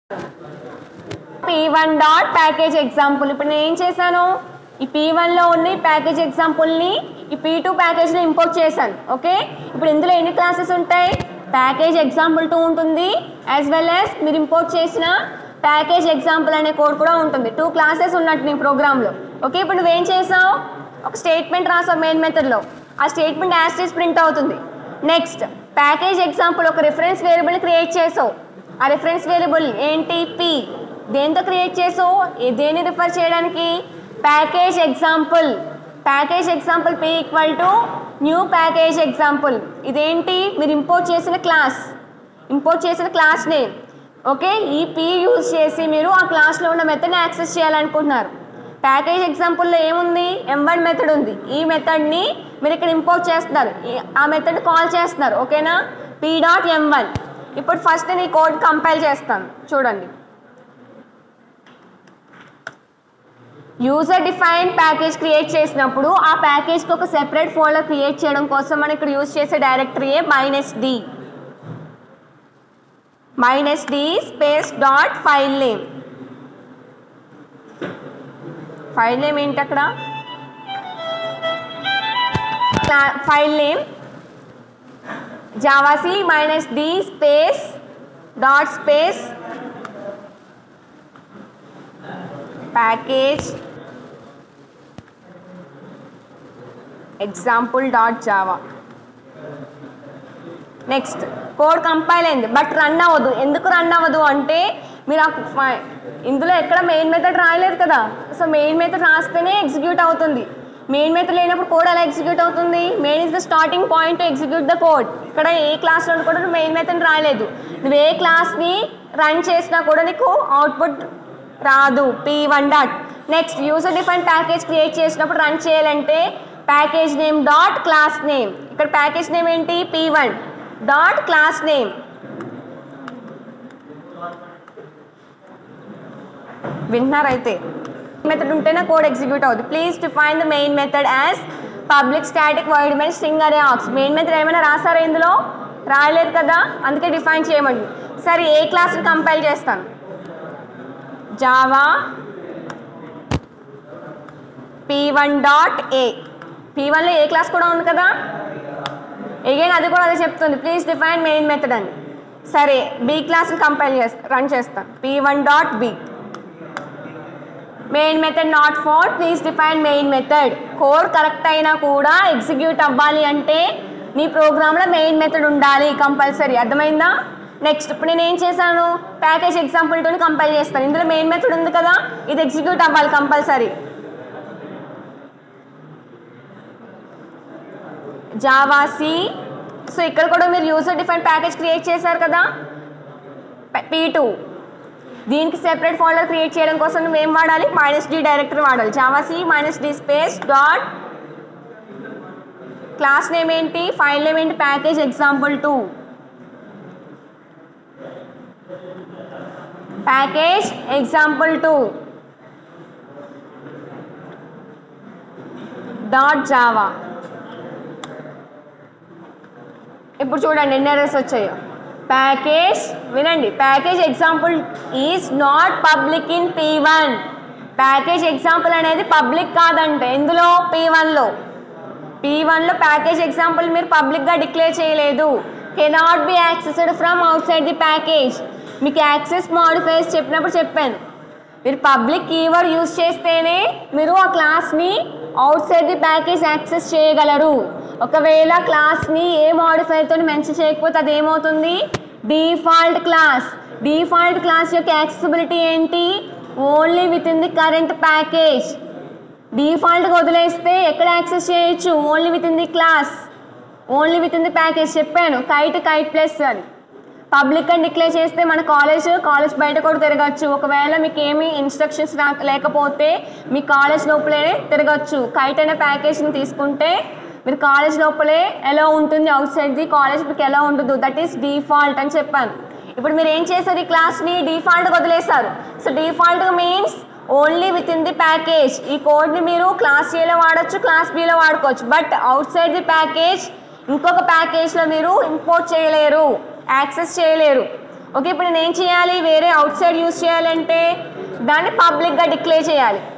P one dot package example ఇప్పుడు నేను ఏం చేశాను ఈ పీ వన్లో ఉన్న ఈ ప్యాకేజ్ ఎగ్జాంపుల్ని ఈ పీ టూ ప్యాకేజ్లో ఇంపోర్ట్ చేశాను ఓకే ఇప్పుడు ఇందులో ఎన్ని క్లాసెస్ ఉంటాయి ప్యాకేజ్ ఎగ్జాంపుల్ టూ ఉంటుంది యాజ్ వెల్ యాజ్ మీరు ఇంపోర్ట్ చేసిన ప్యాకేజ్ ఎగ్జాంపుల్ అనే కోడ్ కూడా ఉంటుంది టూ క్లాసెస్ ఉన్నట్టు నీ ప్రోగ్రాంలో ఓకే ఇప్పుడు నువ్వేం చేసావు ఒక స్టేట్మెంట్ రాసావు మెయిన్ మెథడ్లో ఆ స్టేట్మెంట్ యాస్టీస్ ప్రింట్ అవుతుంది నెక్స్ట్ ప్యాకేజ్ ఎగ్జాంపుల్ ఒక రిఫరెన్స్ వేరియబుల్ క్రియేట్ చేసావు ఆ రిఫరెన్స్ వేరియబుల్ ఏంటి పి దేంతో క్రియేట్ చేసావు ఏ- దేన్ని రిఫర్ చేయడానికి package example package example P equal to new package example ఇదేంటి మీరు ఇంపోర్ట్ చేసిన క్లాస్ ఇంపోర్ట్ చేసిన క్లాస్ నేమ్ ఓకే ఈ పి యూజ్ చేసి మీరు ఆ క్లాస్లో ఉన్న మెథడ్ని యాక్సెస్ చేయాలనుకుంటున్నారు ప్యాకేజ్ ఎగ్జాంపుల్లో ఏముంది ఎం వన్ మెథడ్ ఉంది ఈ మెథడ్ని మీరు ఇక్కడ ఇంపోర్ట్ చేస్తున్నారు ఈ- ఆ మెథడ్ కాల్ చేస్తున్నారు ఓకేనా పీ డాట్ ఎం వన్ ఇప్పుడు ఫస్ట్ నేను ఈ కోడ్ కంపైల్ చేస్తాను చూడండి యూజర్ డిఫైన్ ప్యాకేజ్ క్రియేట్ చేసినప్పుడు ఆ ప్యాకేజ్కి ఒక సెపరేట్ ఫోల్డర్ క్రియేట్ చేయడం కోసం మనం ఇక్కడ యూజ్ చేసే డైరెక్టరీయే minus D minus D space dot file name file name ఏంటి అక్కడ file name javac minus D space dot space package example dot Java next code compile అయింది బట్ రన్ అవ్వదు ఎందుకు రన్ అవ్వదు అంటే మీరు ఆ ఫై- ఇందులో ఎక్కడ మెయిన్ మెథడ్ రాయలేదు కదా సో మెయిన్ మెథడ్ రాస్తేనే ఎగ్జిక్యూట్ అవుతుంది మెయిన్ మెథడ్ లేనప్పుడు కోడ్ ఎలా ఎగ్జిక్యూట్ అవుతుంది main is the starting point to execute the code ఇక్కడ ఏ క్లాస్లో కూడా నువ్వు మెయిన్ మెథడ్ రాయలేదు నువ్వు ఏ క్లాస్ని రన్ చేసినా కూడా నీకు అవుట్పుట్ రాదు P one dot next user define package create చేసినప్పుడు రన్ చేయాలంటే package name dot class name ఇక్కడ ప్యాకేజ్ నేమ్ ఏంటి P one dot class name వింటున్నారైతే మెథడ్ ఉంటేనే కోడ్ ఎగ్జిక్యూట్ అవుతుంది please define the main method as public static void main string array args main method ఏమైనా రాసారా ఇందులో రాయలేదు కదా అందుకే డిఫైన్ చేయమండి సరే ఏ క్లాస్ని కంపైల్ చేస్తాను Java P one dot A P వన్లో ఏ క్లాస్ కూడా ఉంది కదా ఎగైన్ అది కూడా అదే చెప్తుంది ప్లీజ్ డిఫైన్ మెయిన్ మెథడ్ అని సరే బి క్లాస్ని కంపైల్ చేస్తా రన్ చేస్తాను P one dot B main method not ఫోర్ please define main method code correct అయినా కూడా ఎగ్జిక్యూట్ అవ్వాలి అంటే నీ ప్రోగ్రాంలో మెయిన్ మెథడ్ ఉండాలి కంపల్సరీ అర్థమైందా నెక్స్ట్ ఇప్పుడు నేను ఏం చేశాను ప్యాకేజ్ ఎగ్జాంపుల్ టూని కంపైల్ చేస్తాను ఇందులో మెయిన్ మెథడ్ ఉంది కదా ఇది ఎగ్జిక్యూట్ అవ్వాలి కంపల్సరీ జావాసి సో ఇక్కడ కూడా మీరు యూజర్ డిఫైన్ ప్యాకేజ్ క్రియేట్ చేశారు కదా పీ టూ దీనికి సెపరేట్ ఫోల్డర్ క్రియేట్ చేయడం కోసం నువ్వు ఏం వాడాలి మైనస్ డి డైరెక్టరీ వాడాలి javac minus D space dot class name ఏంటి ఫైల్ నేమ్ ఏంటి package example two package example two dot Java ఇప్పుడు చూడండి ఎన్ని ఎర్రర్స్ వచ్చాయో ప్యాకేజ్ వినండి package example is not public in P one package example అనేది public కాదంటే ఎందులో పీ వన్లో పీ వన్లో ప్యాకేజ్ ఎగ్జాంపుల్ మీరు పబ్లిక్గా డిక్లేర్ చేయలేదు cannot be accessed from outside the package మీకు యాక్సెస్ మాడిఫైస్ చెప్పినప్పుడు చెప్పాను మీరు పబ్లిక్ కీవర్డ్ యూజ్ చేస్తేనే మీరు ఆ క్లాస్ని outside the package access చేయగలరు ఒకవేళ క్లాస్ని ఏ మాడిఫైర్తో మెన్షన్ చేయకపోతే అది ఏమవుతుంది డిఫాల్ట్ క్లాస్ డిఫాల్ట్ క్లాస్ యొక్క యాక్సెసిబిలిటీ ఏంటి only within the current package డిఫాల్ట్గా వదిలేస్తే ఎక్కడ యాక్సెస్ చేయొచ్చు only within the class only within the package చెప్పాను కైట్ కైట్ ప్లస్ అని పబ్లిక్ అని డిక్లేర్ చేస్తే మన కాలేజ్ కాలేజ్ బయట కూడా తిరగచ్చు ఒకవేళ మీకు ఏమి ఇన్స్ట్రక్షన్స్ లేకపోతే మీ కాలేజ్ లోపలే తిరగచ్చు కైట్ అనే ప్యాకేజ్ని తీసుకుంటే మీరు కాలేజ్ లోపలే ఎలా ఉంటుంది అవుట్ సైడ్ ది కాలేజ్ మీకు ఎలా ఉండదు దట్ ఈస్ డిఫాల్ట్ అని చెప్పాను ఇప్పుడు మీరు ఏం చేశారు ఈ క్లాస్ని డిఫాల్ట్గా వదిలేశారు so default means only within the package ఈ కోడ్ని మీరు క్లాస్ ఏలో వాడచ్చు క్లాస్ బిలో వాడుకోవచ్చు but outside the package ఇంకొక ప్యాకేజ్లో మీరు ఇంపోర్ట్ చేయలేరు యాక్సెస్ చేయలేరు ఓకే ఇప్పుడు నేను ఏం చేయాలి వేరే అవుట్ సైడ్ యూస్ చేయాలంటే దాన్ని పబ్లిక్గా డిక్లేర్ చేయాలి